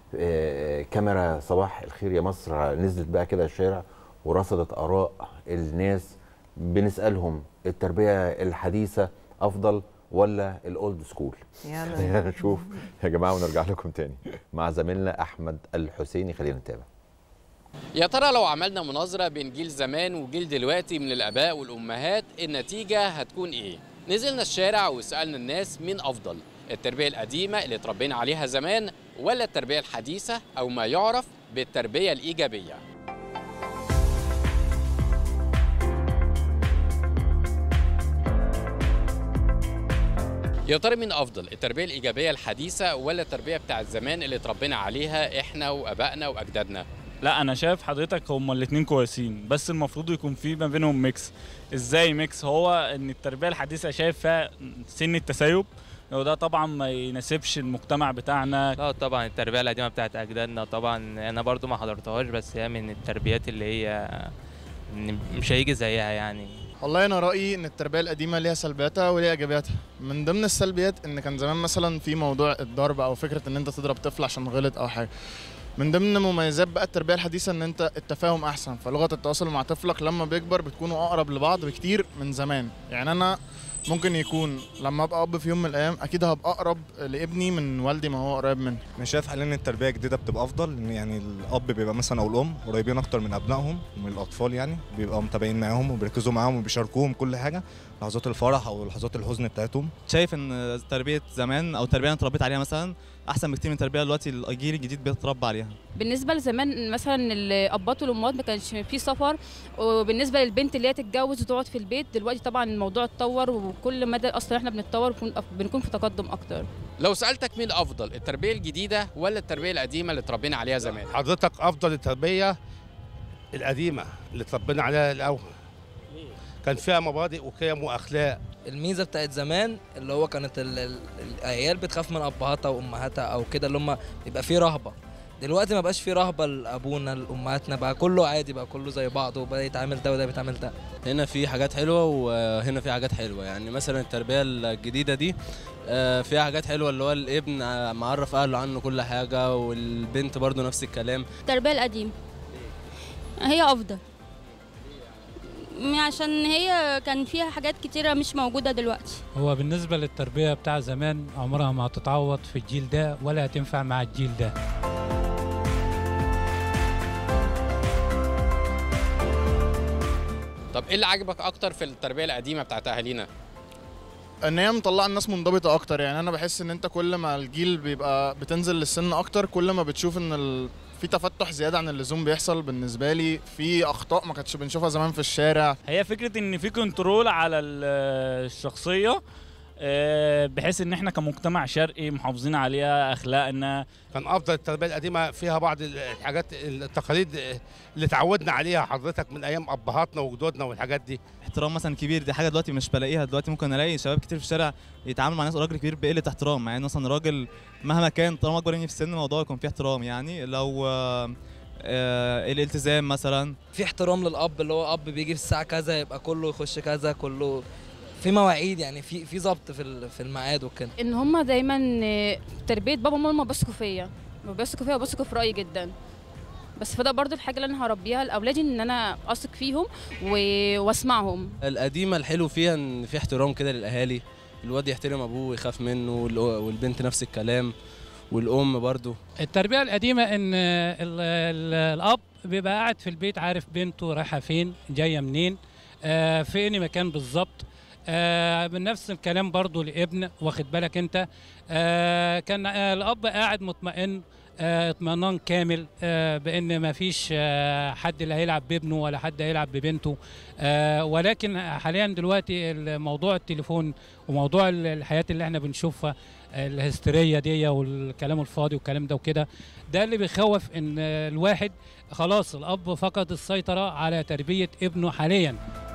آه، كاميرا صباح الخير يا مصر نزلت بقى كده الشارع ورصدت اراء الناس بنسالهم التربيه الحديثه افضل ولا الاولد سكول يلا خلينا نشوف يا جماعه ونرجع لكم تاني مع زميلنا احمد الحسيني خلينا نتابع يا ترى لو عملنا مناظرة بين جيل زمان وجيل دلوقتي من الآباء والأمهات النتيجة هتكون إيه؟ نزلنا الشارع وسألنا الناس مين أفضل التربية القديمة اللي اتربينا عليها زمان ولا التربية الحديثة أو ما يعرف بالتربية الإيجابية يا ترى مين افضل التربيه الايجابيه الحديثه ولا التربيه بتاعت زمان اللي اتربينا عليها احنا وابائنا واجدادنا لا انا شايف حضرتك هما الاتنين كويسين بس المفروض يكون في ما بينهم ميكس ازاي ميكس هو ان التربيه الحديثه شايف فيها سن التسيب وده طبعا ما يناسبش المجتمع بتاعنا لا طبعا التربيه القديمه بتاعت اجدادنا طبعا انا برضو ما حضرتهاش بس هي من التربيات اللي هي مش هيجي زيها يعني والله انا رايي ان التربيه القديمه ليها سلبياتها وليها ايجابياتها من ضمن السلبيات ان كان زمان مثلا في موضوع الضرب او فكره ان انت تضرب طفل عشان غلط او حاجه من ضمن مميزات بقى التربيه الحديثه ان انت التفاهم احسن فلغه التواصل مع طفلك لما بيكبر بتكونوا اقرب لبعض بكتير من زمان يعني انا ممكن يكون لما ابقى اب في يوم من الايام اكيد هبقى اقرب لابني من والدي ما هو قريب مني انا شايف حاليا ان التربيه الجديده بتبقى افضل ان يعني الاب بيبقى مثلا او الام قريبين اكتر من ابنائهم ومن الاطفال يعني بيبقوا متابعين معاهم وبيركزوا معاهم وبيشاركوهم كل حاجه لحظات الفرح او لحظات الحزن بتاعتهم شايف ان تربيه زمان او التربيه اللي انا اتربيت عليها مثلا احسن بكتير من التربيه دلوقتي الجيل الجديد بيتربى عليها بالنسبه لزمان مثلا الابات والامهات ما كانش في سفر وبالنسبه للبنت اللي هي تتجوز وتقعد في البيت دلوقتي طبعا الموضوع اتطور وكل مدى اصلا احنا بنتطور بنكون بنكون في تقدم اكتر لو سالتك مين افضل التربيه الجديده ولا التربيه القديمه اللي اتربينا عليها زمان حضرتك افضل التربيه القديمه اللي اتربينا عليها الاول كان فيها مبادئ وقيم واخلاق الميزه بتاعت زمان اللي هو كانت ال- ال- العيال بتخاف من ابهاتها وامهاتها او كده اللي هم بيبقى فيه رهبه دلوقتي ما بقاش فيه رهبه لابونا لامهاتنا بقى كله عادي بقى كله زي بعضه وبدا يتعامل ده وده بيتعامل ده هنا في حاجات حلوه وهنا في حاجات حلوه يعني مثلا التربيه الجديده دي آه، فيها حاجات حلوه اللي هو الابن آه، معرف اهله عنه كل حاجه والبنت برضو نفس الكلام التربية القديمة هي أفضل عشان هي كان فيها حاجات كتيرة مش موجودة دلوقتي هو بالنسبة للتربية بتاع زمان عمرها ما هتتعوض في الجيل ده ولا هتنفع مع الجيل ده طب ايه اللي عجبك اكتر في التربيه القديمه بتاعت اهالينا ان هي مطلعه الناس منضبطه اكتر يعني انا بحس ان انت كل ما الجيل بيبقى بتنزل للسن اكتر كل ما بتشوف ان ال... في تفتح زياده عن اللزوم بيحصل بالنسبه لي في اخطاء ما كانتش بنشوفها زمان في الشارع هي فكره ان في كنترول على ال- الشخصيه آه، بحيث ان احنا كمجتمع شرقي محافظين عليها اخلاقنا كان افضل التربيه القديمه فيها بعض الحاجات التقاليد اللي اتعودنا عليها حضرتك من ايام ابهاتنا وجدودنا والحاجات دي احترام مثلا كبير دي حاجه دلوقتي مش بلاقيها دلوقتي ممكن الاقي شباب كتير في الشارع يتعامل مع ناس راجل كبير بقله احترام مع ان مثلا راجل مهما كان طالما اكبر مني في السن الموضوع يكون فيه احترام يعني لو آه، آه، الالتزام مثلا في احترام للاب اللي هو اب بيجي في الساعه كذا يبقى كله يخش كذا كله في مواعيد يعني في في ظبط في ال- في الميعاد وكده ان هم دايما آه، تربيه بابا وماما بيثقوا فيا بيثقوا فيا وبيثقوا في رايي جدا بس فده برضو الحاجه اللي انا هربيها لاولادي ان انا اثق فيهم و- واسمعهم القديمه الحلو فيها ان في احترام كده للاهالي الواد يحترم ابوه ويخاف منه والأ- والبنت نفس الكلام والام برضو التربية القديمة إن ال- ال- الأب بيبقى قاعد في البيت عارف بنته رايحة فين جاية منين آه في أي مكان بالظبط آه بنفس الكلام برضو لابن واخد بالك أنت آه كان آه الأب قاعد مطمئن آه، اطمئنان كامل آه، بان ما فيش آه، حد اللي هيلعب بابنه ولا حد هيلعب ببنته آه، ولكن حاليا دلوقتي موضوع التليفون وموضوع ال- الحياه اللي احنا بنشوفها آه، الهستيريه دي والكلام الفاضي والكلام ده وكده ده اللي بيخوف ان آه، الواحد خلاص الاب فقد السيطره على تربيه ابنه حاليا